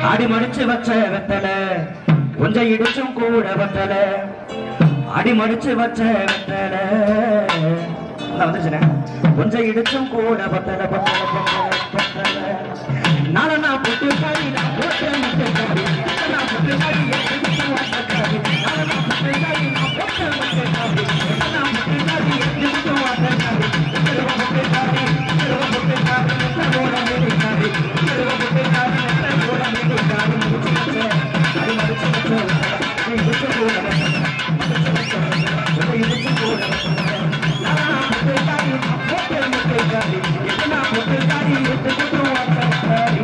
ஆடி மடிச்சு வச்ச வெத்தல கொஞ்சம் இடிச்சும் கூட வெத்தல ஆடி மடிச்சு வச்ச வெத்தல நான் வந்துச்சுனே கொஞ்சம் இடிச்சும் கூட பத்தல பத்தல பத்தல பத்தல நாள நான் புட்டு காரி நான் போட்ட முட்டை காரி நான் புட்டு காரி எடுத்து வச்ச காரி நாள நான் புட்டு காரி நான் போட்ட முட்டை காரி நான் புட்டு காரி எடுத்து வச்ச காரி திருவ புட்டு காரி திருவ புட்டு காரி நெத்தோட மேடி காரி திருவ புட்டு காரி நெத்தோட மேடி காரி முடிச்சு வச்ச அது மடிச்சு வச்ச நீ இடிச்சு கூட மடிச்சு வச்ச கொஞ்சம் இடிச்சு கூட நான் புட்டு காரி நான் போட்ட முட்டை காரி நான் புட்டு காரி எடுத்து வச்ச காரி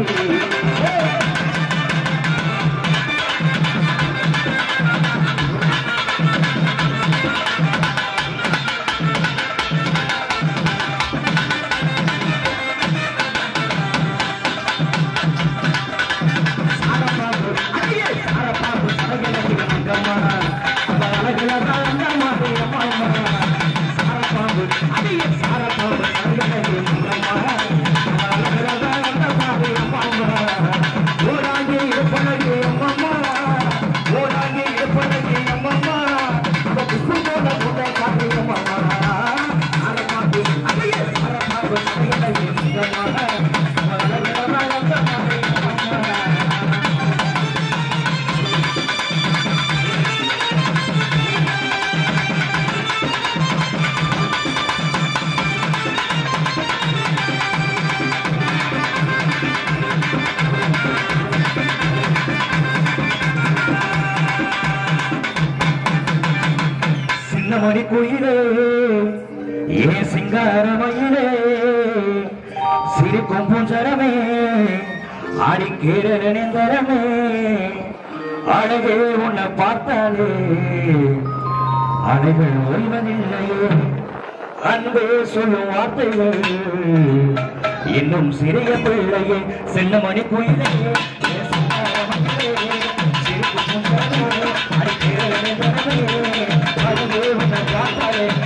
சின்னமணி குயிலே ஏ சிங்காரமயிலே சிரிக்கும் பூஞ்சரமே ஆடி கீழ நினைந்தரமே அழகே உன்னை பார்த்தாலே அணைகள் ஓய்வதில்லையே அன்பே சொல்லும் வார்த்தைகள் இன்னும் சிறிய பிள்ளையே சின்னமணி குயிலே ஏ சிங்காரமயிலே, சிரிக்கும் பூஞ்சரமே, ஆடி கீழ நினைந்தரமே, அழகே உன்னை பார்த்தாலே